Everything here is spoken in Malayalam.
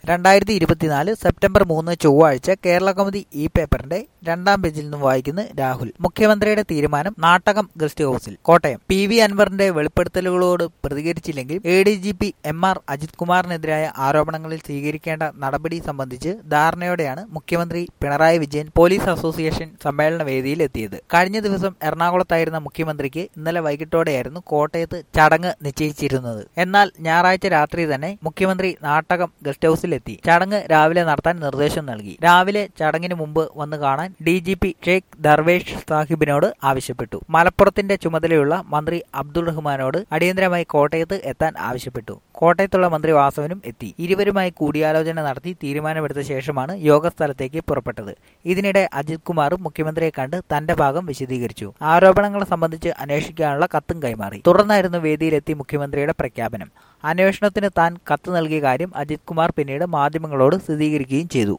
രണ്ടായിരത്തി ഇരുപത്തിനാല് സെപ്റ്റംബർ മൂന്ന് ചൊവ്വാഴ്ച കേരള കൗമുദി ഈ പേപ്പറിന്റെ രണ്ടാം പേജിൽ നിന്നും വായിക്കുന്ന രാഹുൽ മുഖ്യമന്ത്രിയുടെ തീരുമാനം നാട്ടകം ഗസ്റ്റ് ഹൌസിൽ കോട്ടയം പി വി അൻവറിന്റെ വെളിപ്പെടുത്തലുകളോട് പ്രതികരിച്ചില്ലെങ്കിൽ A D G P M R Ajith കുമാറിനെതിരായ ആരോപണങ്ങളിൽ സ്വീകരിക്കേണ്ട നടപടി സംബന്ധിച്ച് ധാരണയോടെയാണ് മുഖ്യമന്ത്രി പിണറായി വിജയൻ പോലീസ് അസോസിയേഷൻ സമ്മേളന വേദിയിൽ എത്തിയത് കഴിഞ്ഞ ദിവസം എറണാകുളത്തായിരുന്ന മുഖ്യമന്ത്രിക്ക് ഇന്നലെ വൈകിട്ടോടെയായിരുന്നു കോട്ടയത്ത് ചടങ്ങ് നിശ്ചയിച്ചിരുന്നത് എന്നാൽ ഞായറാഴ്ച രാത്രി തന്നെ മുഖ്യമന്ത്രി നാട്ടകം ഗസ്റ്റ് ഹൌസിലെത്തി ചടങ്ങ് രാവിലെ നടത്താൻ നിർദ്ദേശം നൽകി രാവിലെ ചടങ്ങിന് മുമ്പ് വന്ന് കാണാൻ D G P Sheikh Darvesh സാഹിബിനോട് ആവശ്യപ്പെട്ടു മലപ്പുറത്തിന്റെ ചുമതലയുള്ള മന്ത്രി അബ്ദുൾ റഹ്മാനോട് അടിയന്തരമായി കോട്ടയത്ത് എത്താൻ ആവശ്യപ്പെട്ടു കോട്ടയത്തുള്ള മന്ത്രി വാസവനും എത്തി ഇരുവരുമായി കൂടിയാലോചന നടത്തി തീരുമാനമെടുത്ത ശേഷമാണ് യോഗസ്ഥലത്തേക്ക് പുറപ്പെട്ടത് ഇതിനിടെ അജിത് കുമാറും മുഖ്യമന്ത്രിയെ കണ്ട് തന്റെ ഭാഗം വിശദീകരിച്ചു ആരോപണങ്ങൾ സംബന്ധിച്ച് അന്വേഷിക്കാനുള്ള കത്തും കൈമാറി തുടർന്നായിരുന്നു വേദിയിലെത്തി മുഖ്യമന്ത്രിയുടെ പ്രഖ്യാപനം അന്വേഷണത്തിന് താൻ കത്ത് നൽകിയ കാര്യം അജിത് കുമാർ പിന്നീട് മാധ്യമങ്ങളോട് സ്ഥിരീകരിക്കുകയും ചെയ്തു